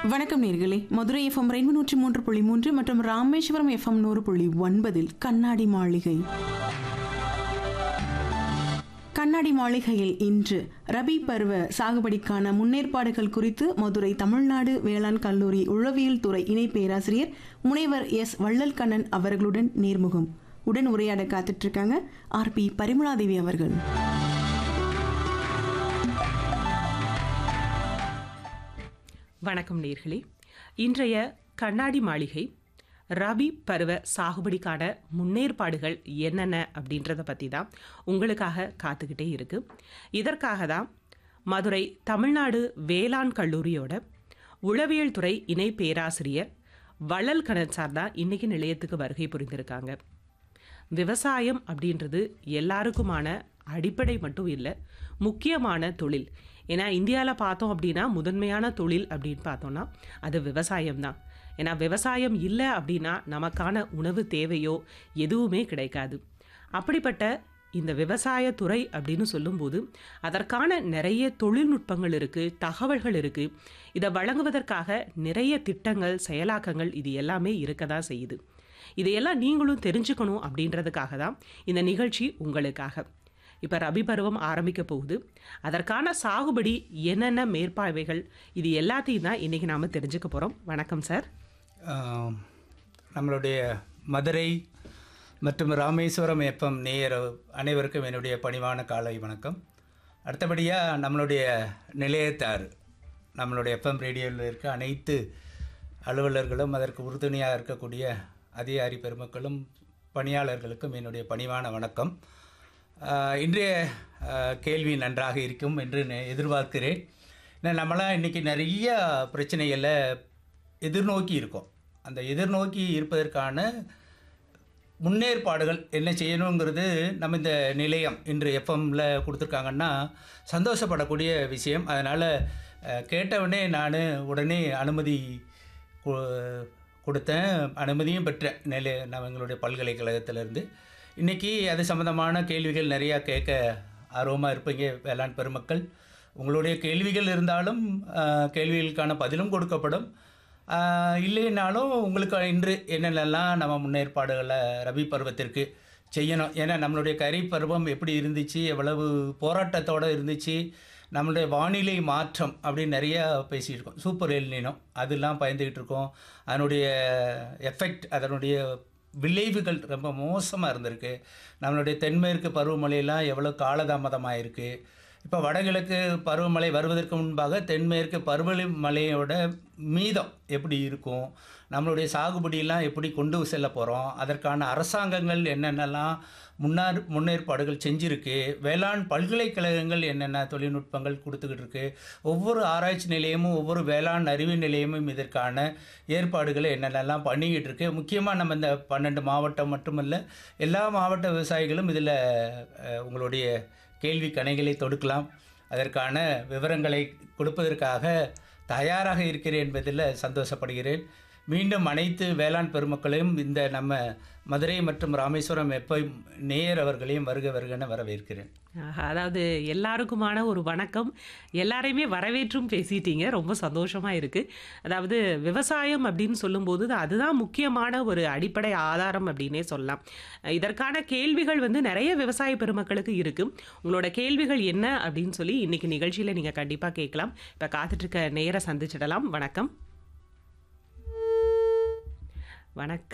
வணக்கம் நேர்களே மதுரை எஃப்எம் ரெண்டு நூற்றி மூன்று புள்ளி மூன்று மற்றும் ராமேஸ்வரம் எஃப்எம் நூறு புள்ளி ஒன்பதில் கண்ணாடி மாளிகை கண்ணாடி மாளிகையில் இன்று ரபி பருவ சாகுபடிக்கான முன்னேற்பாடுகள் குறித்து மதுரை தமிழ்நாடு வேளாண் கல்லூரி உளவியல் துறை இணை பேராசிரியர் முனைவர் எஸ் வள்ளல் கண்ணன் அவர்களுடன் நேர்முகம் உடன் உரையாட காத்துட்டு இருக்காங்க ஆர் பி பரிமளாதேவி அவர்கள் வணக்கம் நேர்களே இன்றைய கண்ணாடி மாளிகை ரபி பருவ சாகுபடிக்கான முன்னேற்பாடுகள் என்னென்ன அப்படின்றத பற்றி தான் உங்களுக்காக காத்துக்கிட்டே இருக்கு இதற்காக தான் மதுரை தமிழ்நாடு வேளாண் கல்லூரியோட உளவியல் துறை இணை பேராசிரியர் வள்ளல் கணன் சார் தான் இன்னைக்கு நிலையத்துக்கு வருகை புரிந்திருக்காங்க விவசாயம் அப்படின்றது எல்லாருக்குமான அடிப்படை மட்டும் இல்லை முக்கியமான தொழில் ஏன்னா இந்தியாவில் பார்த்தோம் அப்படின்னா முதன்மையான தொழில் அப்படின்னு பார்த்தோம்னா அது விவசாயம் தான் ஏன்னா விவசாயம் இல்லை அப்படின்னா நமக்கான உணவு தேவையோ எதுவுமே கிடைக்காது அப்படிப்பட்ட இந்த விவசாயத்துறை அப்படின்னு சொல்லும்போது அதற்கான நிறைய தொழில்நுட்பங்கள் இருக்குது தகவல்கள் இருக்குது இதை வழங்குவதற்காக நிறைய திட்டங்கள் செயலாக்கங்கள் இது எல்லாமே இருக்க தான் செய்யுது இதையெல்லாம் நீங்களும் தெரிஞ்சுக்கணும் அப்படின்றதுக்காக தான் இந்த நிகழ்ச்சி உங்களுக்காக இப்போ ரபி பருவம் ஆரம்பிக்க போகுது அதற்கான சாகுபடி என்னென்ன மேற்பார்வைகள் இது எல்லாத்தையும் தான் இன்றைக்கி நாம் தெரிஞ்சுக்க போகிறோம் வணக்கம் சார் ஆம், நம்மளுடைய மதுரை மற்றும் ராமேஸ்வரம் எஃப்எம் நேயர் அனைவருக்கும் என்னுடைய பணிவான காலை வணக்கம் அடுத்தபடியாக நம்மளுடைய நிலையத்தார் நம்மளுடைய எஃப்எம் ரேடியோவில் இருக்க அனைத்து அலுவலர்களும் அதற்கு உறுதுணையாக இருக்கக்கூடிய அதிகாரி பெருமக்களும் பணியாளர்களுக்கும் என்னுடைய பணிவான வணக்கம் ஆஹ், இன்றைய ஆஹ், கேள்வி நன்றாக இருக்கும் என்று நான் எதிர்பார்க்கிறேன் ஏன்னா நம்மளாம் இன்றைக்கி நிறைய பிரச்சனைகளை எதிர்நோக்கி இருக்கோம் அந்த எதிர்நோக்கி இருப்பதற்கான முன்னேற்பாடுகள் என்ன செய்யணுங்கிறது நம்ம இந்த நிலையம் இன்று எஃப்எம்ல கொடுத்துருக்காங்கன்னா சந்தோஷப்படக்கூடிய விஷயம் அதனால் கேட்டவுடனே நான் உடனே அனுமதி கு- கொடுத்தேன் அனுமதியும் பெற்றேன் நிலை நம்ம எங்களுடைய பல்கலைக்கழகத்திலேருந்து இன்றைக்கி அது சம்மந்தமான கேள்விகள் நிறையா கேட்க ஆர்வமாக இருப்பீங்க வேளாண் பெருமக்கள் உங்களுடைய கேள்விகள் இருந்தாலும் அஹ், கேள்விகளுக்கான பதிலும் கொடுக்கப்படும் ஆஹ் இல்லைனாலும் உங்களுக்கு இன்று என்னென்னலாம் நம்ம முன்னேற்பாடுகளை ரபி பருவத்திற்கு செய்யணும் ஏன்னா நம்மளுடைய கரி பருவம் எப்படி இருந்துச்சு எவ்வளவு போராட்டத்தோடு இருந்துச்சு நம்மளுடைய வானிலை மாற்றம் அப்படின்னு நிறையா பேசியிருக்கோம் சூப்பர் எல்னினம் அதெல்லாம் பயந்துக்கிட்டு இருக்கோம் அதனுடைய எஃபெக்ட் அதனுடைய விளைவுகள் ரொம்ப மோசமாக இருந்திருக்கு நம்மளுடைய தென்மேற்கு பருவமழையெல்லாம் எவ்வளோ காலதாமதமாக இருக்குது இப்போ வடகிழக்கு பருவமழை வருவதற்கு முன்பாக தென்மேற்கு பருவமழையோட மீதம் எப்படி இருக்கும் நம்மளுடைய சாகுபடியெல்லாம் எப்படி கொண்டு செல்ல போகிறோம் அதற்கான அரசாங்கங்கள் என்னென்னலாம் முன்னார் முன்னேற்பாடுகள் செஞ்சிருக்கு வேளாண் பல்கலைக்கழகங்கள் என்னென்ன தொழில்நுட்பங்கள் கொடுத்துக்கிட்டு இருக்கு ஒவ்வொரு ஆராய்ச்சி நிலையமும் ஒவ்வொரு வேளாண் அறிவு நிலையமும் இதற்கான ஏற்பாடுகளை என்னென்னலாம் பண்ணிக்கிட்டு இருக்கு முக்கியமாக நம்ம இந்த பன்னெண்டு மாவட்டம் மட்டுமல்ல எல்லா மாவட்ட விவசாயிகளும் இதில் உங்களுடைய கேள்வி கணைகளை தொடுக்கலாம் அதற்கான விவரங்களை கொடுப்பதற்காக தயாராக இருக்கிறேன் என்பதில் சந்தோஷப்படுகிறேன் மீண்டும் அனைத்து வேளாண் பெருமக்களையும் இந்த நம்ம மதுரை மற்றும் ராமேஸ்வரம் எப்போ நேயர் அவர்களையும் வருக வருகன்னு வரவேற்கிறேன் ஆஹா, அதாவது எல்லாருக்குமான ஒரு வணக்கம் எல்லாரையுமே வரவேற்றும் பேசிட்டீங்க ரொம்ப சந்தோஷமா இருக்கு அதாவது விவசாயம் அப்படின்னு சொல்லும்போது அதுதான் முக்கியமான ஒரு அடிப்படை ஆதாரம் அப்படின்னே சொல்லலாம் இதற்கான கேள்விகள் வந்து நிறைய விவசாய பெருமக்களுக்கு இருக்கு உங்களோட கேள்விகள் என்ன அப்படின்னு சொல்லி இன்னைக்கு நிகழ்ச்சியில நீங்க கண்டிப்பா கேட்கலாம் இப்ப காத்துட்டு இருக்க நேர சந்திச்சிடலாம் வணக்கம் வணக்கம்